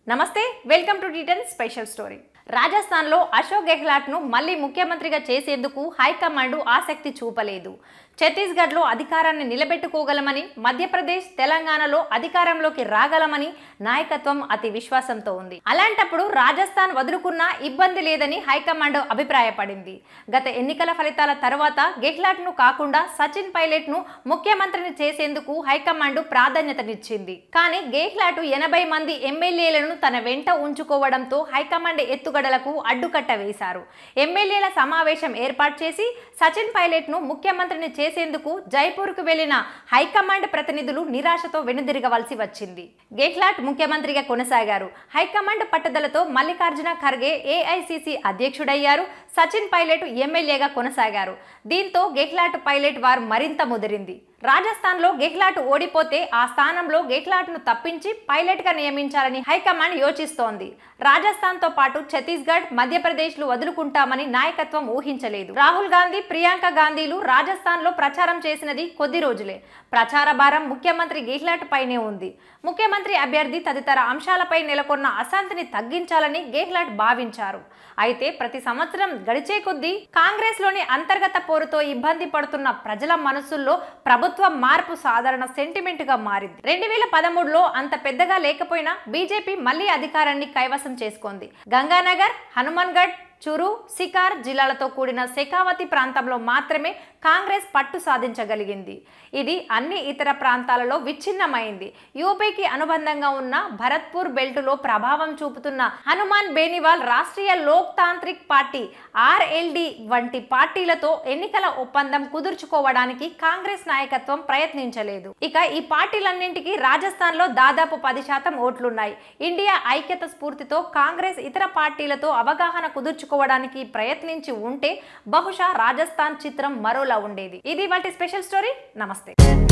నమస్తే welcome to detail special story రాజస్థాన్లో అశోక్ గెహ్లాట్ను మళ్ళీ ముఖ్యమంత్రిగా చేసేందుకు హైకమాండ్ ఆసక్తి చూపలేదు ఛత్తీస్గఢ్లో అధికారాన్ని నిలబెట్టుకోగలమని మధ్యప్రదేశ్ తెలంగాణలో అధికారంలోకి రాగలమని నాయకత్వం అతి విశ్వాసంతో ఉంది అలాంటప్పుడు రాజస్థాన్ వదులుకున్నా ఇబ్బంది లేదని హైకమాండ్ అభిప్రాయపడింది గత ఎన్నికల ఫలితాల తర్వాత గెహ్లాట్ను కాకుండా సచిన్ పైలట్ను ముఖ్యమంత్రిని చేసేందుకు హైకమాండ్ ప్రాధాన్యతనిచ్చింది కానీ గెహ్లాట్ ఎనభై మంది ఎమ్మెల్యేలను తన వెంట ఉంచుకోవడంతో హైకమాండ్ ఎత్తుగడలకు అడ్డుకట్ట వేశారు ఎమ్మెల్యేల సమావేశం ఏర్పాటు చేసి సచిన్ పైలట్ను ముఖ్యమంత్రిని చేసేందుకు జైపూర్కు వెళ్లిన హైకమాండ్ ప్రతినిధులు నిరాశతో వెనుదిరగవలసి వచ్చింది గెహ్లాట్ ముఖ్యమంత్రిగా కొనసాగారు హైకమాండ్ పట్టుదలతో మల్లికార్జున ఖర్గే ఏఐసిసి అధ్యక్షుడయ్యారు సచిన్ పైలట్ ఎమ్మెల్యేగా కొనసాగారు దీంతో గెహ్లాట్ పైలట్ వారు మరింత ముదిరింది రాజస్థాన్లో గెహ్లాట్ ఓడిపోతే ఆ స్థానంలో గెహ్లాట్ను తప్పించి పైలట్గా నియమించాలని హైకమాండ్ యోచిస్తోంది రాజస్థాన్తో పాటు ఛత్తీస్గఢ్ మధ్యప్రదేశ్లు వదులుకుంటామని నాయకత్వం ఊహించలేదు రాహుల్ గాంధీ ప్రియాంక గాంధీలు రాజస్థాన్లో ప్రచారం చేసినది కొద్ది రోజులే ప్రచార భారం ముఖ్యమంత్రి గెహ్లాట్ పైనే ఉంది ముఖ్యమంత్రి అభ్యర్థి తదితర అంశాలపై నెలకొన్న అశాంతిని తగ్గించాలని గెహ్లాట్ భావించారు అయితే ప్రతి సంవత్సరం గడిచే కొద్దీ కాంగ్రెస్లోని అంతర్గత పోరుతో ఇబ్బంది పడుతున్న ప్రజల మనసుల్లో ప్రభుత్వ మార్పు సాధారణ సెంటిమెంట్గా మారింది రెండు వేల పదమూడులో అంత పెద్దగా లేకపోయినా బీజేపీ మళ్లీ అధికారాన్ని కైవసం చేసుకుంది గంగానగర్ హనుమాన్గఢ్ చురు సికార్ జిల్లాలతో కూడిన శెఖావతి ప్రాంతంలో మాత్రమే కాంగ్రెస్ పట్టు సాధించగలిగింది ఇది అన్ని ఇతర ప్రాంతాలలో విచ్ఛిన్నమైంది యూపీకి అనుబంధంగా ఉన్న భరత్పూర్ బెల్టులో ప్రభావం చూపుతున్న Hanuman Beniwal Rashtriya Loktantrik party RLD వంటి పార్టీలతో ఎన్నికల ఒప్పందం కుదుర్చుకోవడానికి కాంగ్రెస్ నాయకత్వం ప్రయత్నించలేదు ఇక ఈ పార్టీలన్నింటికి రాజస్థాన్లో దాదాపు పది శాతం ఓట్లున్నాయి ఇండియా ఐక్యత స్ఫూర్తితో కాంగ్రెస్ ఇతర పార్టీలతో అవగాహన కుదుర్చుకోవడానికి ప్రయత్నించి ఉంటే బహుశా రాజస్థాన్ చిత్రం మరోలా ఉండేది ఇది వాటి స్పెషల్ స్టోరీ నమస్తే